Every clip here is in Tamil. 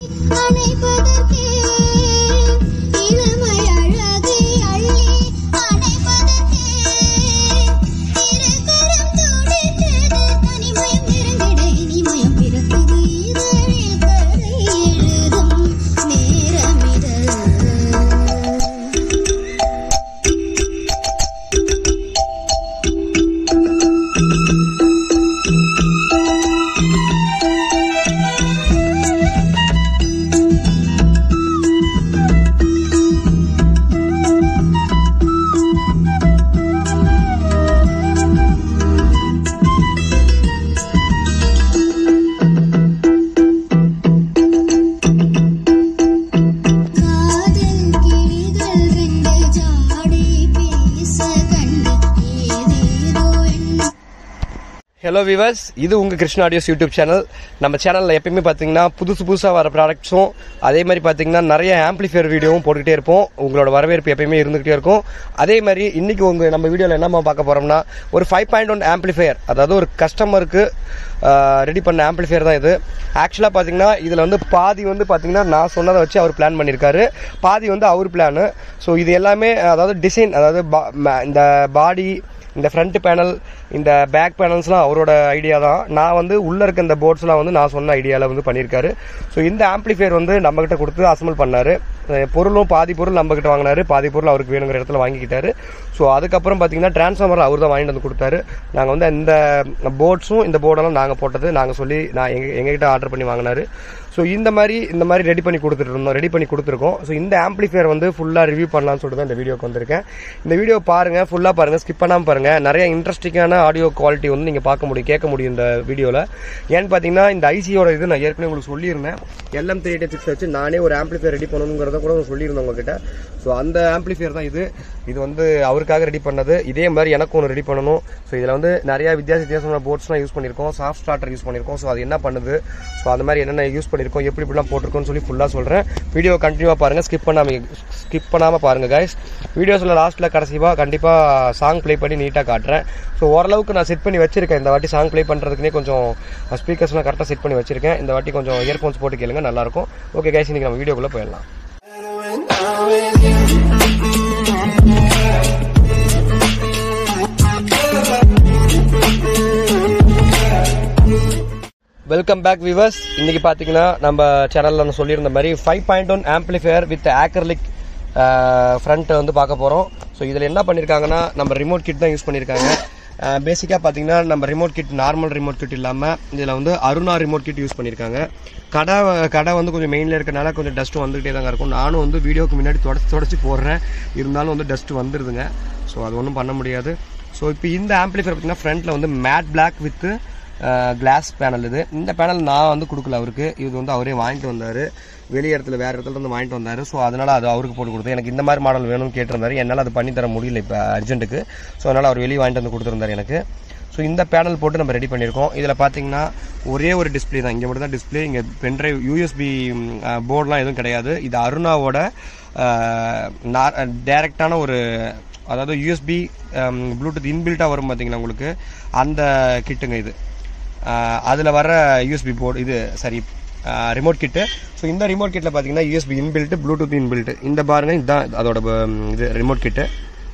அணைப்பதற்கே இளமை அழகை அள்ளி அணைப்பதற்கே திருக்கரம் துடித்தது தனிமயம் நெருங்கிட இனிமயம் பிறக்குது இதழில் கதை எழுதும் நேரமிது காதல் கிளிகள் ரெண்டு ஜாடி பேச கண்டு ஏதேதோ எண்ணம் ஹலோ விவர்ஸ் இது உங்கள் கிருஷ்ணா ஆடியோஸ் யூடியூப் சேனல் நம்ம சேனலில் எப்பயுமே பார்த்தீங்கன்னா புதுசு புதுசாக வர ப்ராடக்ட்ஸும் அதே மாதிரி பார்த்தீங்கன்னா நிறைய ஆம்பிளிஃபையர் வீடியோவும் போட்டுக்கிட்டே இருப்போம் உங்களோட வரவேற்பு எப்பயுமே இருந்துகிட்டே இருக்கும் அதே மாதிரி இன்னைக்கு உங்கள் நம்ம வீடியோவில் என்னம்மா பார்க்க போகிறோம்னா ஒரு ஃபைவ் பாயிண்ட் ஒன் ஆம்பிளிஃபையர் அதாவது ஒரு கஸ்டமருக்கு ரெடி பண்ண ஆம்பிளிஃபையர் தான் இது ஆக்சுவலாக பார்த்தீங்கன்னா இதில் வந்து பாதி வந்து பார்த்தீங்கன்னா நான் சொன்னதை வச்சு அவர் பிளான் பண்ணியிருக்காரு பாதி வந்து அவர் பிளானு ஸோ இது எல்லாமே அதாவது டிசைன் அதாவது பா- ம- இந்த பாடி இந்த ஃப்ரண்ட் பேனல் இந்த பேக் பேனல்ஸ்லாம் அவரோட ஐடியா தான் நான் வந்து உள்ளே இருக்க இந்த போர்ட்ஸ்லாம் வந்து நான் சொன்ன ஐடியாவில் வந்து பண்ணியிருக்காரு ஸோ இந்த ஆம்ப்ளிஃபையர் வந்து நம்மக்கிட்ட கொடுத்து அசம்பிள் பண்ணார் பொருளும் பாதி பொருள் நம்மக்கிட்ட வாங்கினாரு பாதி பொருள் அவருக்கு வேணுங்கிற இடத்துல வாங்கிக்கிட்டாரு ஸோ அதுக்கப்புறம் பார்த்தீங்கன்னா டிரான்ஸ்ஃபார்மர் அவர் தான் வாங்கிட்டு வந்து கொடுத்தாரு நாங்கள் வந்து இந்த போர்ட்ஸும் இந்த போர்டெல்லாம் நாங்கள் போட்டது நாங்கள் சொல்லி நான் எங்க எங்ககிட்ட ஆர்டர் பண்ணி வாங்கினாரு ஸோ இந்த மாதிரி இந்த மாதிரி ரெடி பண்ணி கொடுத்துட்டு இருந்தோம் ரெடி பண்ணி கொடுத்துருக்கோம் ஸோ இந்த ஆம்ப்ளிஃபையர் வந்து ஃபுல்லாக ரிவ்யூ பண்ணலாம்னு சொல்லிட்டு தான் இந்த வீடியோக்கு வந்திருக்கேன் இந்த வீடியோ பாருங்கள் ஃபுல்லாக பாருங்கள் ஸ்கிப் பண்ணாமல் பாருங்கள் நிறைய இன்ட்ரெஸ்டிங்கான ஆடியோ குவாலிட்டி வந்து நீங்கள் பார்க்க முடியும் கேட்க முடியும் இந்த வீடியோவில் ஏன்னு பார்த்தீங்கன்னா இந்த ஐசியோட இது நான் ஏற்கனவே உங்களுக்கு சொல்லியிருந்தேன் எல்எம் த்ரீ எயிட் சிக்ஸ் வச்சு நானே ஒரு ஆம்ப்ளிஃபையர் ரெடி பண்ணணுங்கிறத கூட நான் சொல்லியிருந்தேன் உங்ககிட்ட ஸோ அந்த ஆம்ப்ளிஃபையர் தான் இது இது வந்து அவருக்காக ரெடி பண்ணது இதே மாதிரி எனக்கும் ஒன்று ரெடி பண்ணணும் ஸோ இதில் வந்து நிறைய வித்தியாச வித்தியாசமான போர்ட்ஸ்லாம் யூஸ் பண்ணியிருக்கோம் சாஃப்ட் ஸ்டார்டர் யூஸ் பண்ணியிருக்கோம் ஸோ அது என்ன பண்ணுது ஸோ அந்த மாதிரி என்னென்ன யூஸ் பண்ணியிருக்கோம் எப்படி இப்படிலாம் போட்டிருக்கோம்னு சொல்லி ஃபுல்லாக சொல்கிறேன் வீடியோ கண்டினியூவாக பாருங்கள் ஸ்கிப் பண்ணாமல் ஸ்கிப் பண்ணாமல் பாருங்கள் கைஸ் வீடியோஸில் லாஸ்ட்டில் கடைசியாக கண்டிப்பாக சாங் ப்ளே பண்ணி நீட்டாக காட்டுறேன் ஸோ ஓரளவுக்கு நான் செட் பண்ணி வச்சிருக்கேன் இந்த வாட்டி சாங் ப்ளே பண்ணுறதுக்குனே கொஞ்சம் ஸ்பீக்கர்ஸ்லாம் கரெக்டாக செட் பண்ணி வச்சிருக்கேன் இந்த வாட்டி கொஞ்சம் இயர்ஃபோன்ஸ் போட்டு கேளுங்க நல்லாயிருக்கும் ஓகே கைஸ் இன்றைக்கி நம்ம வீடியோக்குள்ளே போயிடலாம் வெல்கம் பேக் விவர்ஸ் இன்னைக்கு பார்த்தீங்கன்னா நம்ம சேனலில் நான் சொல்லியிருந்த மாதிரி five point one amplifier with acrylic front வந்து பார்க்க போகிறோம் ஸோ இதில் என்ன பண்ணியிருக்காங்கன்னா நம்ம ரிமோட் கிட் தான் யூஸ் பண்ணியிருக்காங்க பேசிக்காக பார்த்தீங்கன்னா நம்ம remote kit normal remote kit இல்லாமல் இதில் வந்து அருணா ரிமோட் கிட் யூஸ் பண்ணியிருக்காங்க கடை கடை வந்து கொஞ்சம் மெயினில் இருக்கனால கொஞ்சம் டஸ்ட் வந்துகிட்டே தாங்க இருக்கும் நானும் வந்து வீடியோக்கு முன்னாடி தொடச்சி தொடச்சி போடுறேன் இருந்தாலும் வந்து டஸ்ட் வந்துடுதுங்க ஸோ அது ஒன்றும் பண்ண முடியாது ஸோ இப்போ இந்த ஆம்பிளிஃபையர் பார்த்தீங்கன்னா ஃப்ரண்ட்டில் வந்து matte black with glass panel இது இந்த பேனல் நான் வந்து கொடுக்கல அவருக்கு இது வந்து அவரே வாங்கிட்டு வந்தார் வெளி இடத்துல வேறு இடத்துல இருந்து வாங்கிட்டு வந்தார் ஸோ அதனால் அது அவருக்கு போட்டு கொடுத்து எனக்கு இந்த மாதிரி மாடல் வேணும்னு கேட்டிருந்தாரு என்னால் அது பண்ணி தர முடியல இப்போ அர்ஜென்ட்டுக்கு ஸோ அதனால் அவர் வெளியே வாங்கிட்டு வந்து கொடுத்துருந்தாரு எனக்கு ஸோ இந்த பேனல் போட்டு நம்ம ரெடி பண்ணியிருக்கோம் இதில் பார்த்தீங்கன்னா ஒரே ஒரு டிஸ்ப்ளே தான் இங்கே மட்டும் தான் டிஸ்ப்ளே இங்கே பென்ட்ரைவ் யூஎஸ்பி போர்டெலாம் எதுவும் கிடையாது இது அருணாவோட டேரெக்டான ஒரு அதாவது யூஎஸ்பி ப்ளூடூத் இன்பில்ட்டாக வரும் பார்த்தீங்கன்னா உங்களுக்கு அந்த கிட்டுங்க இது அதில் வர யூஎஸ்பி போர்டு இது சரி ரிமோட் கிட்டு ஸோ இந்த ரிமோட் கிட்டில் பார்த்தீங்கன்னா யூஎஸ்பி இன்பில்ட்டு ப்ளூடூத் இன்பில்ட்டு இந்த பாருங்க இதுதான் அதோட ப- இது ரிமோட் கிட்டு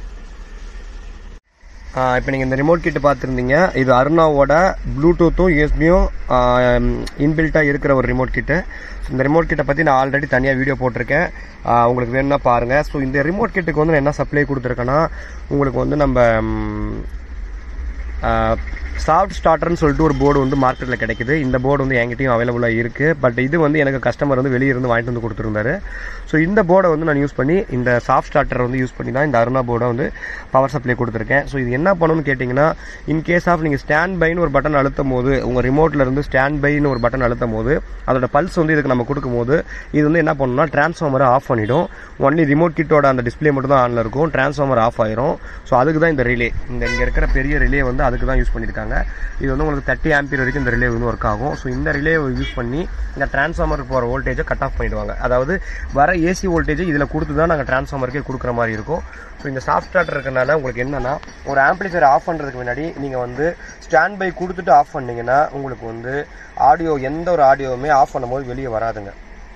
இப்போ நீங்கள் இந்த ரிமோட் கிட்டு பார்த்துருந்தீங்க இது அருணாவோட ப்ளூடூத்தும் யூஎஸ்பியும் இன்பில்ட்டாக இருக்கிற ஒரு ரிமோட் கிட்டு இந்த ரிமோட் கிட்டை பற்றி நான் ஆல்ரெடி தனியாக வீடியோ போட்டிருக்கேன் ஆ, உங்களுக்கு வேணும்னா பாருங்கள் ஸோ இந்த ரிமோட் கிட்டுக்கு வந்து நான் என்ன சப்ளை கொடுத்துருக்கேன்னா உங்களுக்கு வந்து நம்ம ம், சாஃப்ட் ஸ்டார்டர்னு சொல்லிட்டு ஒரு போர்டு வந்து மார்க்கெட்டில் கிடைக்குது இந்த போர்டு வந்து என்கிட்டயும் அவைலபிளாக இருக்குது பட் இது வந்து எனக்கு கஸ்டமர் வந்து வெளியே இருந்து வாங்கிட்டு வந்து கொடுத்துருந்தாரு ஸோ இந்த போர்டை வந்து நான் யூஸ் பண்ணி இந்த சாஃப்ட் ஸ்டார்டர் வந்து யூஸ் பண்ணி தான் இந்த அருணா போர்டை வந்து பவர் சப்ளை கொடுத்துருக்கேன் ஸோ இது என்ன பண்ணணும்னு கேட்டிங்கன்னா இன் கேஸ் ஆஃப் நீங்கள் ஸ்டாண்ட் பைன்னு ஒரு பட்டன் அழுத்தும் போது உங்கள் ரிமோட்டில் இருந்து ஸ்டாண்ட் பைன்னு ஒரு பட்டன் அழுத்தும் போது அதோட பல்ஸ் வந்து இதுக்கு நம்ம கொடுக்கும் போது இது வந்து என்ன பண்ணணும்னா டிரான்ஸ்ஃபார்மரை ஆஃப் பண்ணிடும் ஒன்லி ரிமோட் கிட்டோட அந்த டிஸ்ப்ளே மட்டும் தான் ஆனில் இருக்கும் டிரான்ஸ்ஃபார்மர் ஆஃப் ஆயிரும் ஸோ அதுக்கு தான் இந்த ரிலே இந்த இங்கே இருக்கிற பெரிய ரிலே வந்து அதுக்கு தான் யூஸ் பண்ணியிருக்காங்க இது வந்து உங்களுக்கு தேர்ட்டி ஆம்பியர் வரைக்கும் இந்த ரிலே வந்து ஒர்க் ஆகும் ஸோ இந்த ரிலே யூஸ் பண்ணி இந்த டிரான்ஸ்ஃபார்மர் போகிற வோல்டேஜை கட் ஆஃப் பண்ணிடுவாங்க அதாவது வர ஏசி வோல்டேஜை இதில் கொடுத்து தான் நாங்கள் டிரான்ஸ்ஃபார்மருக்கே கொடுக்குற மாதிரி இருக்கும் ஸோ இந்த சாஃப்ட் ஸ்டார்டர் இருக்கனால உங்களுக்கு என்னன்னா ஒரு ஆம்பிளிஃபையர் ஆஃப் பண்ணுறதுக்கு முன்னாடி நீங்கள் வந்து ஸ்டாண்ட் பை கொடுத்துட்டு ஆஃப் பண்ணீங்கன்னா உங்களுக்கு வந்து ஆடியோ எந்த ஒரு ஆடியோவுமே ஆஃப் பண்ணும்போது வெளியே வராதுங்க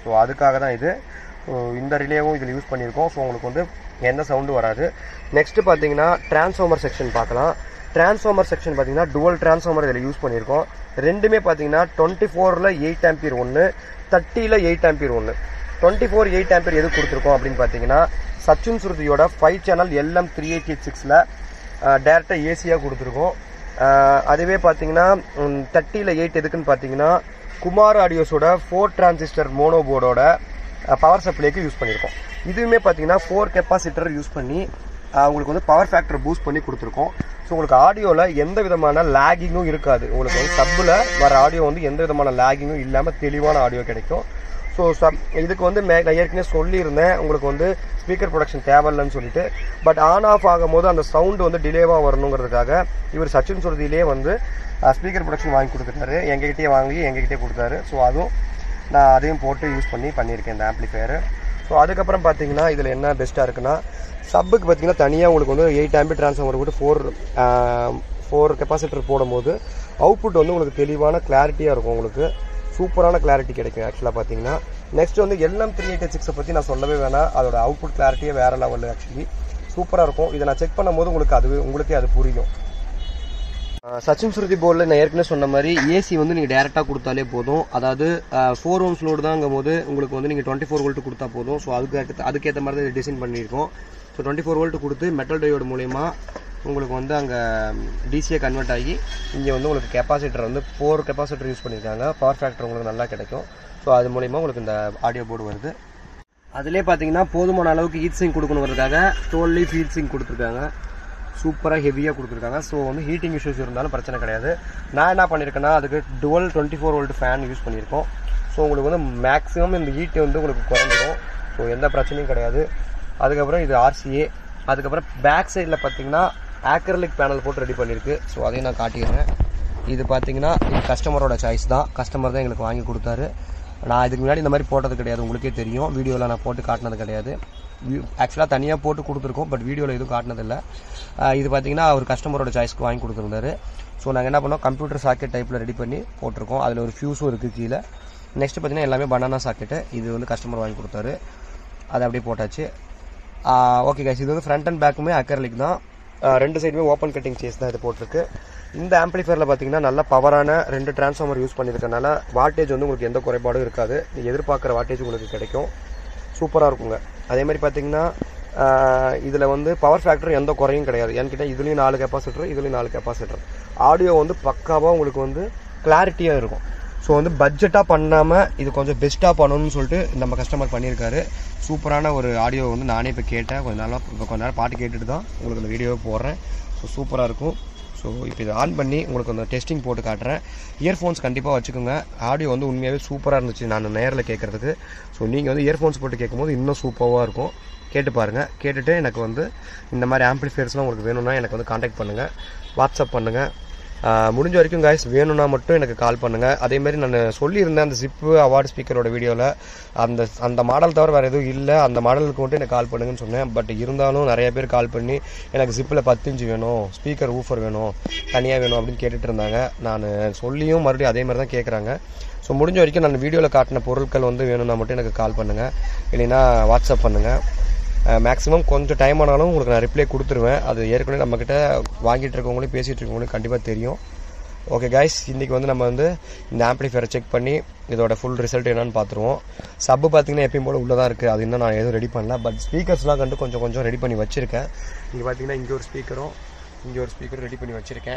ஸோ அதுக்காக தான் இது ஸோ இந்த ரிலேவும் இதில் யூஸ் பண்ணியிருக்கோம் ஸோ உங்களுக்கு வந்து எந்த சவுண்டும் வராது நெக்ஸ்ட்டு பார்த்தீங்கன்னா டிரான்ஸ்ஃபார்மர் செக்ஷன் பார்க்கலாம் டிரான்ஸ்ஃபார்மர் செக்ஷன் பார்த்தீங்கன்னா டுவல் டிரான்ஸ்ஃபார்மர் இதில் யூஸ் பண்ணியிருக்கோம் ரெண்டுமே பார்த்தீங்கன்னா டுவெண்ட்டி ஃபோரில் எயிட் ஆம்பியர் ஒன்று தேர்ட்டியில் எயிட் ஆம்பியர் ஒன்று டுவெண்ட்டி ஃபோர் எயிட் ஆம்பியர் எது கொடுத்துருக்கோம் அப்படின்னு பார்த்தீங்கன்னா சச்சின் சுருதியோட five channel LM three eight eight சிக்ஸில் டேரெக்டாக ஏசியாக கொடுத்துருக்கோம் அஹ் அதுவே பார்த்தீங்கன்னா தேர்ட்டியில் எயிட் எதுக்குன்னு பார்த்தீங்கன்னா குமார் ஆடியோஸோட ஃபோர் டிரான்சிஸ்டர் மோனோ போர்டோட பவர் சப்ளைக்கு யூஸ் பண்ணியிருக்கோம் இதுவுமே பார்த்தீங்கன்னா ஃபோர் கெப்பாசிட்டர் யூஸ் பண்ணி அஹ் உங்களுக்கு வந்து பவர் ஃபேக்டர் பூஸ்ட் பண்ணி கொடுத்துருக்கோம் ஸோ உங்களுக்கு ஆடியோவில் எந்த விதமான லேகிங்கும் இருக்காது உங்களுக்கு வந்து சப்பில் வர ஆடியோ வந்து எந்த விதமான லேகிங்கும் இல்லாமல் தெளிவான ஆடியோ கிடைக்கும் ஸோ சப் இதுக்கு வந்து மே நான் ஏற்கனவே சொல்லியிருந்தேன் உங்களுக்கு வந்து ஸ்பீக்கர் ப்ரொடக்ஷன் தேவையில்லைன்னு சொல்லிட்டு பட் ஆன் ஆஃப் ஆகும்போது அந்த சவுண்டு வந்து டிலேவாக வரணுங்கிறதுக்காக இவர் சச்சின் சுருதியிலே வந்து ஸ்பீக்கர் ப்ரொடக்ஷன் வாங்கி கொடுத்துட்டாரு எங்ககிட்டயே வாங்கி எங்ககிட்டயே கொடுத்தாரு ஸோ அதுவும் நான் அதையும் போட்டு யூஸ் பண்ணி பண்ணியிருக்கேன் இந்த ஆம்ப்ளிஃபையரு ஸோ அதுக்கப்புறம் பார்த்தீங்கன்னா இதில் என்ன பெஸ்ட்டாக இருக்குன்னா சப்புக்கு பார்த்தீங்கன்னா தனியாக உங்களுக்கு வந்து எயிட் ஆம்பி ட்ரான்ஸ்ஃபார்மர் கூட ஃபோர் ஃபோர் கெப்பாசிட்டர் போடும்போது அவுட்புட் வந்து உங்களுக்கு தெளிவான கிளாரிட்டியாக இருக்கும் உங்களுக்கு சூப்பரான கிளாரிட்டி கிடைக்கும் ஆக்சுவலாக பார்த்தீங்கன்னா நெக்ஸ்ட் வந்து எல்எம் த்ரீ எயிட் சிக்ஸை பற்றி நான் சொல்லவே வேணாம் அதோட அவுட்புட் கிளாரிட்டியே வேறு லெவலில் ஆக்சுவலி சூப்பராக இருக்கும் இதை நான் செக் பண்ணும்போது உங்களுக்கு அது உங்களுக்கே அது புரியும் ஆஹ் சச்சின் சுருதி போர்டில் நான் ஏற்கனவே சொன்ன மாதிரி ஏசி வந்து நீங்கள் டேரெக்டாக கொடுத்தாலே போதும் அதாவது ஃபோர் ஓம்ஸ் லோடு தாங்கும் போது உங்களுக்கு வந்து நீங்கள் டுவெண்ட்டி ஃபோர் வோல்ட் கொடுத்தா போதும் ஸோ அதுக்கு அடுத்து- அதுக்கேற்ற மாதிரி தான் டிசைன் பண்ணியிருக்கோம் ஸோ டுவெண்ட்டி ஃபோர் வோல்ட் கொடுத்து மெட்டல் டயோடு மூலயமா உங்களுக்கு வந்து அங்கே டிசியை கன்வெர்ட் ஆகி இங்கே வந்து உங்களுக்கு கெப்பாசிட்டர் வந்து ஃபோர் கெப்பாசிட்டர் யூஸ் பண்ணியிருக்காங்க பவர் ஃபேக்டர் உங்களுக்கு நல்லா கிடைக்கும் ஸோ அது மூலயமா உங்களுக்கு இந்த ஆடியோ போர்டு வருது அதிலே பார்த்தீங்கன்னா போதுமான அளவுக்கு ஹீட் சிங் கொடுக்கணுங்கிறதுக்காக டுவெல் லீஃப் ஹீட் சிங் கொடுத்துருக்காங்க சூப்பராக ஹெவியாக கொடுத்துருக்காங்க ஸோ வந்து ஹீட்டிங் இஷ்யூஸ் இருந்தாலும் பிரச்சனை கிடையாது நான் என்ன பண்ணியிருக்கேன்னா அதுக்கு dual twenty four volt fan use பண்ணியிருக்கோம் ஸோ உங்களுக்கு வந்து மேக்ஸிமம் இந்த ஹீட் வந்து உங்களுக்கு குறைஞ்சிரும் ஸோ எந்த பிரச்சனையும் கிடையாது அதுக்கப்புறம் இது ஆர்சிஏ அதுக்கப்புறம் பேக் சைடில் பார்த்தீங்கன்னா ஆக்ரலிக் பேனல் போட்டு ரெடி பண்ணியிருக்கு ஸோ அதையும் நான் காட்டிடுறேன் இது பார்த்தீங்கன்னா இது கஸ்டமரோட சாய்ஸ் தான் கஸ்டமர் தான் எங்களுக்கு வாங்கி கொடுத்தாரு நான் இதுக்கு முன்னாடி இந்த மாதிரி போட்டது கிடையாது உங்களுக்கே தெரியும் வீடியோவில் நான் போட்டு காட்டினது கிடையாது ஆக்சுவலாக தனியாக போட்டு கொடுத்துருக்கோம் பட் வீடியோவில் எதுவும் காட்டினதில்லை ஆஹ் இது பார்த்தீங்கன்னா அவர் கஸ்டமரோட சாய்ஸ்க்கு வாங்கி கொடுத்துருந்தாரு ஸோ நாங்கள் என்ன பண்ணோம் கம்ப்யூட்டர் சாக்கெட் டைப்பில் ரெடி பண்ணி போட்டிருக்கோம் அதில் ஒரு ஃபியூஸும் இருக்குது கீழே நெக்ஸ்ட் பார்த்தீங்கன்னா எல்லாமே பனானா சாக்கெட்டு இது வந்து கஸ்டமர் வாங்கி கொடுத்தாரு அதை அப்படியே போட்டாச்சு ஓகே கைஸ் இது வந்து ஃப்ரண்ட் அண்ட் பேக்குமே அக்கர்லிக் தான் ஆஹ் ரெண்டு சைடுமே ஓப்பன் கட்டிங் சேஸ் தான் இது போட்டிருக்கு இந்த ஆம்ப்ளிஃபயரில் பார்த்தீங்கன்னா நல்ல பவரான ரெண்டு டிரான்ஸ்ஃபார்மர் யூஸ் பண்ணியிருக்கனால வாட்டேஜ் வந்து உங்களுக்கு எந்த குறைபாடும் இருக்காது நீங்கள் எதிர்பார்க்குற வாட்டேஜ் உங்களுக்கு கிடைக்கும் சூப்பராக இருக்குங்க அதே மாதிரி பார்த்தீங்கன்னா இதில் வந்து பவர் ஃபேக்டர் எந்த குறையும் கிடையாது என்கிட்ட இதுலேயும் நாலு கெப்பாசிட்டர் இதுலேயும் நாலு கெப்பாசிட்டர் ஆடியோ வந்து பக்காவாக உங்களுக்கு வந்து கிளாரிட்டியாக இருக்கும் ஸோ வந்து பட்ஜெட்டாக பண்ணாமல் இது கொஞ்சம் பெஸ்ட்டாக பண்ணணும்னு சொல்லிட்டு நம்ம கஸ்டமர் பண்ணியிருக்காரு சூப்பரான ஒரு ஆடியோ வந்து நானே இப்போ கேட்டேன் கொஞ்ச நாளாக இப்போ கொஞ்ச நேரம் பாட்டு கேட்டுட்டு தான் உங்களுக்கு இந்த வீடியோவை போடுறேன் ஸோ சூப்பராக இருக்கும் ஸோ இப்போ இதை ஆன் பண்ணி உங்களுக்கு அந்த டெஸ்டிங் போட்டு காட்டுறேன் இயர்ஃபோன்ஸ் கண்டிப்பாக வச்சுக்கோங்க ஆடியோ வந்து உண்மையாகவே சூப்பராக இருந்துச்சு நான் நேரில் கேட்குறதுக்கு ஸோ நீங்கள் வந்து இயர்ஃபோன்ஸ் போட்டு கேட்கும்போது இன்னும் சூப்பராக இருக்கும் கேட்டு பாருங்கள் கேட்டுட்டு எனக்கு வந்து இந்த மாதிரி ஆம்பிளிஃபையர்ஸ்லாம் உங்களுக்கு வேணும்னா எனக்கு வந்து காண்டாக்ட் பண்ணுங்கள் வாட்ஸ்அப் பண்ணுங்கள் ஆஹ் முடிஞ்ச வரைக்கும் guys வேணும்னா மட்டும் எனக்கு கால் பண்ணுங்கள் அதேமாரி நான் சொல்லியிருந்தேன் அந்த ஜிப்பு அவார்டு ஸ்பீக்கரோட வீடியோவில் அந்த அந்த மாடல் தவிர வேறு எதுவும் இல்லை அந்த மாடலுக்கு மட்டும் எனக்கு கால் பண்ணுங்கன்னு சொன்னேன் பட் இருந்தாலும் நிறைய பேர் கால் பண்ணி எனக்கு ஜிப்பில் பத்து இன்ச்சு வேணும் ஸ்பீக்கர் ஊஃபர் வேணும் தனியாக வேணும் அப்படின்னு கேட்டுட்டு இருந்தாங்க நான் சொல்லியும் மறுபடியும் அதே மாதிரி தான் கேட்குறாங்க ஸோ முடிஞ்ச வரைக்கும் நான் வீடியோவில் காட்டின பொருட்கள் வந்து வேணும்னா மட்டும் எனக்கு கால் பண்ணுங்கள் இல்லைன்னா வாட்ஸ்அப் பண்ணுங்கள் மேக்ஸிமம் கொஞ்சம் டைம் ஆனாலும் உங்களுக்கு நான் ரிப்ளை கொடுத்துருவேன் அது ஏற்கனவே நம்மக்கிட்ட வாங்கிட்டு இருக்கவங்களையும் பேசிகிட்டு இருக்கவங்களும் கண்டிப்பாக தெரியும் ஓகே கைஸ் இன்றைக்கி வந்து நம்ம வந்து இந்த ஆம்ப்ளிஃபையரை செக் பண்ணி இதோட ஃபுல் ரிசல்ட் என்னன்னு பார்த்துருவோம் சப்பு பார்த்தீங்கன்னா எப்பயும் போல உள்ளே தான் இருக்குது அது இன்னும் நான் எதுவும் ரெடி பண்ணல பட் ஸ்பீக்கர்ஸ்லாம் கண்டு கொஞ்சம் கொஞ்சம் ரெடி பண்ணி வச்சுருக்கேன் இங்கே பார்த்தீங்கன்னா இங்கே ஒரு ஸ்பீக்கரும் இங்கே ஒரு ஸ்பீக்கரும் ரெடி பண்ணி வச்சுருக்கேன்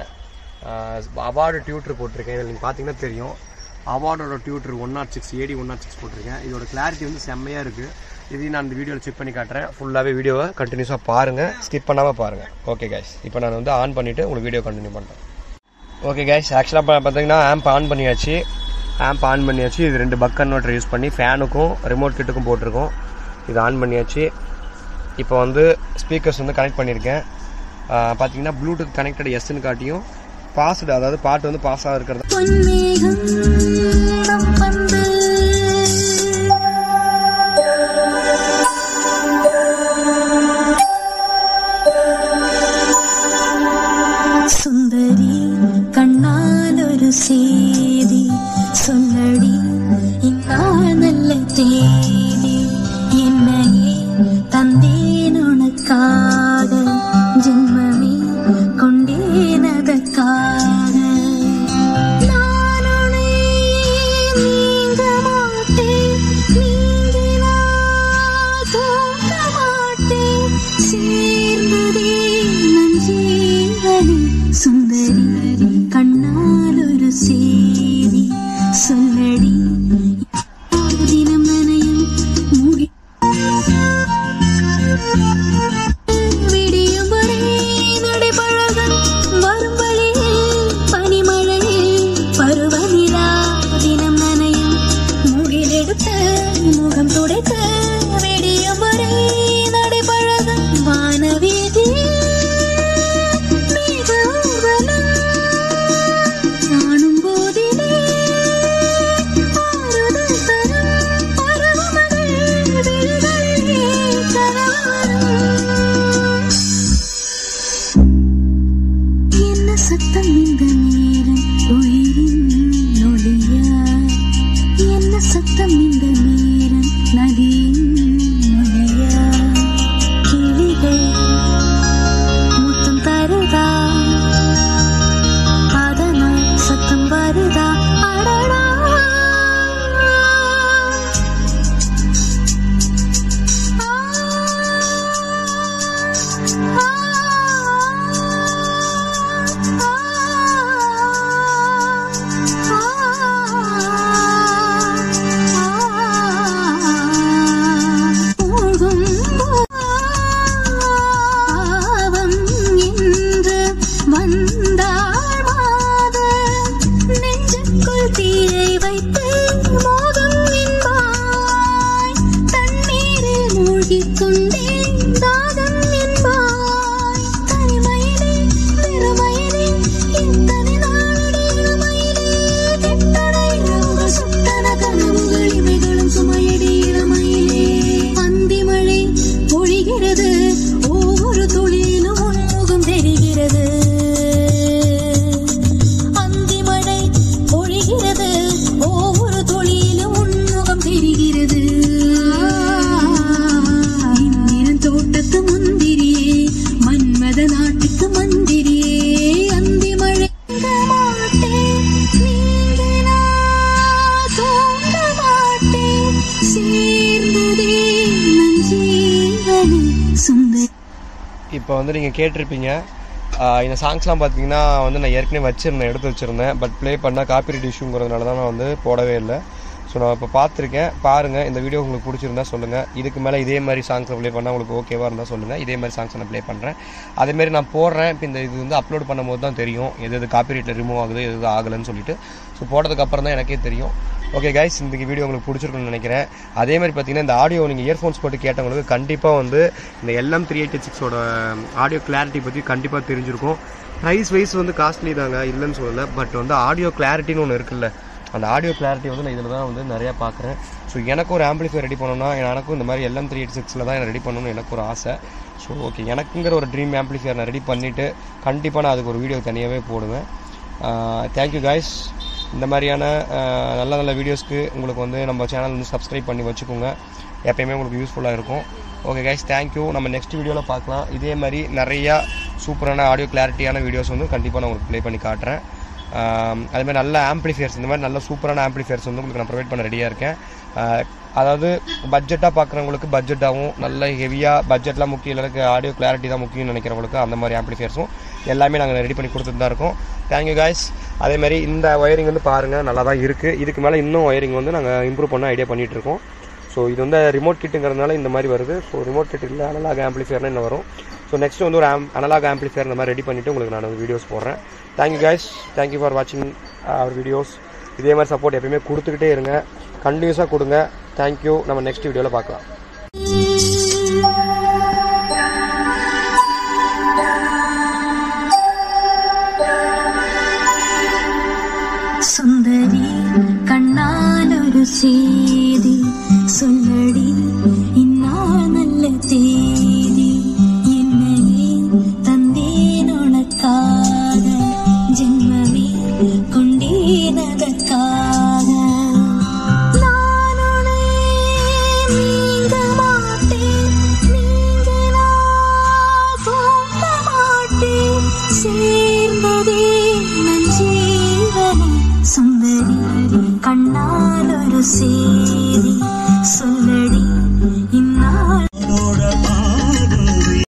அவார்டு டியூட்ரு போட்டிருக்கேன் இதில் நீங்கள் பார்த்தீங்கன்னா தெரியும் அவார்டோட டியூட்ரு one nought six AD one nought six போட்டிருக்கேன் இதோட கிளாரிட்டி வந்து செம்மையாக இருக்குது இதையும் நான் இந்த வீடியோவில் செக் பண்ணி காட்டுறேன் ஃபுல்லாகவே வீடியோவை கண்டினியூஸாக பாருங்கள் ஸ்கிப் பண்ணாமல் பாருங்கள் ஓகே கைஸ் இப்போ நான் வந்து ஆன் பண்ணிவிட்டு உங்களுக்கு வீடியோ கண்டினியூ பண்ணுறேன் ஓகே கைஸ் ஆக்சுவலாக பார்த்தீங்கன்னா ஆம்ப் ஆன் பண்ணியாச்சு ஆம்ப் ஆன் பண்ணியாச்சு இது ரெண்டு பக் கன்வெர்ட்டர் யூஸ் பண்ணி ஃபேனுக்கும் ரிமோட் கிட்டுக்கும் போட்டிருக்கோம் இது ஆன் பண்ணியாச்சு இப்போ வந்து ஸ்பீக்கர்ஸ் வந்து கனெக்ட் பண்ணியிருக்கேன் பார்த்தீங்கன்னா ப்ளூடூத் கனெக்டட் எஸ்ன்னு காட்டியும் பாஸ்டு அதாவது பாட்டு வந்து பாஸ் ஆக இருக்கிறது பொன்மேகம் நம் பந்து സുന്ദരി കണ്ണാലൊരു സേതി സൊല്ലടി ഇന്നാ നല്ല തേ இப்போ வந்து நீங்கள் கேட்டிருப்பீங்க ஆஹ் இந்த சாங்ஸ்லாம் பார்த்தீங்கன்னா வந்து நான் ஏற்கனவே வச்சுருந்தேன் எடுத்து வச்சுருந்தேன் பட் ப்ளே பண்ணால் காப்பிரைட் இஷ்யூங்கிறதுனால தான் நான் வந்து போடவே இல்லை ஸோ நான் இப்போ பார்த்துருக்கேன் பாருங்கள் இந்த வீடியோ உங்களுக்கு பிடிச்சிருந்தா சொல்லுங்கள் இதுக்கு மேலே இதே மாதிரி சாங்ஸை ப்ளே பண்ணால் உங்களுக்கு ஓகேவாக இருந்தால் சொல்லுங்கள் இதே மாதிரி சாங்ஸ் நான் ப்ளே பண்ணுறேன் அதேமாரி நான் போடுறேன் இப்போ இந்த இது வந்து அப்லோட் பண்ணும்போது தான் தெரியும் எது எது காப்பிரைட்டில் ரிமூவ் ஆகுது எது எது ஆகலைன்னு சொல்லிட்டு ஸோ போட்டதுக்கு அப்புறம் தான் எனக்கே தெரியும் ஓகே கைஸ் இந்த வீடியோ உங்களுக்கு பிடிச்சிருக்குன்னு நினைக்கிறேன் அதே மாதிரி பார்த்தீங்கன்னா இந்த ஆடியோ நீங்கள் இயர்ஃபோன்ஸ் போட்டு கேட்டவங்களுக்கு கண்டிப்பாக வந்து இந்த எல்எம் த்ரீ எயிட்டி சிக்ஸோட ஆடியோ கிளாரிட்டி பற்றி கண்டிப்பாக தெரிஞ்சிருக்கும் ப்ரைஸ் வைஸ் வந்து காஸ்ட்லி தாங்க இல்லைன்னு சொல்லலை பட் வந்து ஆடியோ கிளாரிட்டின்னு ஒன்று இருக்குல்ல அந்த ஆடியோ கிளாரிட்டி வந்து நான் இதில் தான் வந்து நிறையா பார்க்குறேன் ஸோ எனக்கு ஒரு ஆம்பிளிஃபை ரெடி பண்ணணும்னா எனக்கும் இந்த மாதிரி எல்எம் த்ரீ எயிட் சிக்ஸில் தான் ரெடி பண்ணணும்னு எனக்கு ஒரு ஆசை ஸோ ஓகே எனக்குங்கிற ஒரு ட்ரீம் ஆம்பிளிஃபையர் நான் ரெடி பண்ணிவிட்டு கண்டிப்பாக நான் அதுக்கு ஒரு வீடியோ தனியாகவே போடுவேன் தேங்க்யூ காய்ஸ் இந்த மாதிரியான ஆஹ், நல்ல நல்ல வீடியோஸ்க்கு உங்களுக்கு வந்து நம்ம சேனல் வந்து சப்ஸ்கிரைப் பண்ணி வச்சுக்கோங்க எப்பயுமே உங்களுக்கு யூஸ்ஃபுல்லாக இருக்கும் ஓகே கைஸ் தேங்க்யூ நம்ம நெக்ஸ்ட் வீடியோவில் பார்க்கலாம் இதே மாதிரி நிறையா சூப்பரான ஆடியோ கிளாரிட்டியான வீடியோஸ் வந்து கண்டிப்பாக நான் உங்களுக்கு ப்ளே பண்ணி காட்டுறேன் ஆம், அதே மாதிரி நல்ல ஆம்பிளிஃபையர்ஸ் இந்த மாதிரி நல்ல சூப்பரான ஆம்பிளிஃபையர்ஸ் வந்து உங்களுக்கு நான் ப்ரொவைட் பண்ண ரெடியாக இருக்கேன் ஆஹ், அதாவது பட்ஜெட்டாக பார்க்குறவங்களுக்கு பட்ஜெட்டாகவும் நல்ல ஹெவியாக பட்ஜெட்லாம் முக்கியம் இல்லை எனக்கு ஆடியோ கிளாரிட்டி தான் முக்கியம்னு நினைக்கிறவங்களுக்கு அந்த மாதிரி ஆம்பிளிஃபையர்ஸும் எல்லாமே நாங்கள் ரெடி பண்ணி கொடுத்துட்டு தான் இருக்கோம் தேங்க்யூ காய்ஸ் அதே மாதிரி இந்த ஒயரிங் வந்து பாருங்கள் நல்லா தான் இருக்குது இதுக்கு மேலே இன்னும் ஒயரிங் வந்து நாங்கள் இம்ப்ரூவ் பண்ண ஐடியா பண்ணிகிட்டு இருக்கோம் ஸோ இது வந்து ரிமோட் கிட்டுங்கிறதுனால இந்த மாதிரி வருது ஸோ ரிமோட் கிட் இல்லை அனலாக் ஆம்பிளிஃபையர்னு என்ன வரும் ஸோ நெக்ஸ்ட் வந்து ஒரு ஆம் அனலாக் ஆம்பிளிஃபையர் இந்த மாதிரி ரெடி பண்ணிவிட்டு உங்களுக்கு நான் வந்து வீடியோஸ் போடுறேன் தேங்க்யூ கைஸ் தேங்க்யூ ஃபார் வாட்சிங் அவர் வீடியோஸ் இதே மாதிரி சப்போர்ட் எப்பயுமே கொடுத்துக்கிட்டே இருங்க கண்டினியூஸாக கொடுங்க தேங்க்யூ நம்ம நெக்ஸ்ட் வீடியோவில் பார்க்கலாம் സുന്ദരി കണ്ണാലൊരു ചേതി சொல்லடி இந்நாள் நல்ல தேதி என்னையே தந்தேன் உனக்காக ஜென்மமே கொண்டேன் அதற்காக நான் உன்னை நீங்க மாட்டேன் நீங்கினால் போக மாட்டேன் சேர்ந்ததே நன் ஜீவனே சுந்தரி கண்ணால் ஒரு சே